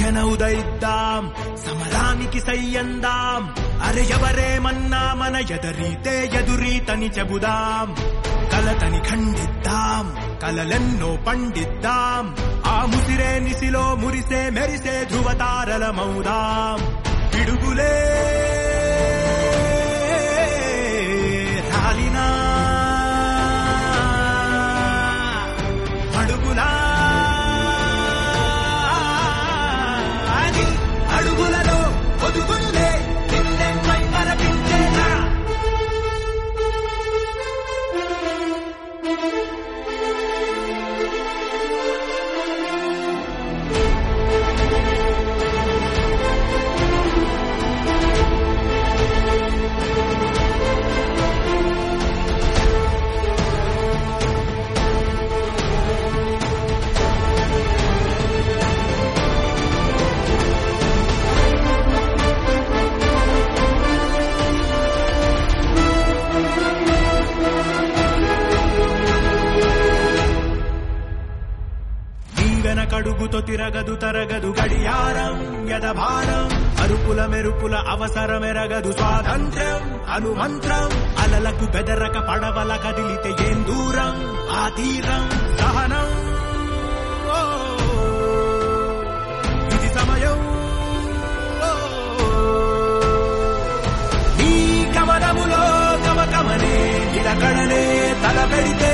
స్వేచ్ఛన ఉదయిద్దాం సమరానికి సయ్యందాం అరే ఎవరేమన్నా మన ఎదరీతే ఎదురీతని చెబుదాం కలతని ఖండిద్దాం కలలెన్నో పండిద్దాం ఆ ముసిరే నిసిలో మురిసే మెరిసే ధృవతారలమౌదాం పిడుగులే రాలినా అడుగులా అని అడుగులలో ఒదుగునులే నిన్నెంపై మరపించేలా దీవెన కడుగుతో తిరగదు తరగదు గడియారం యదభారం అరుపుల మెరుపుల అవసరమెరగదు స్వాతంత్ర్యం అనుమంత్రం అలలకు బెదరక పడవల కదిలితే ఏం దూరం ఆ తీరం సహనం ఓ, ఇది సమయం ఓ, ఈ కమనములో కమకమనే నిలకడలే తల పెడితే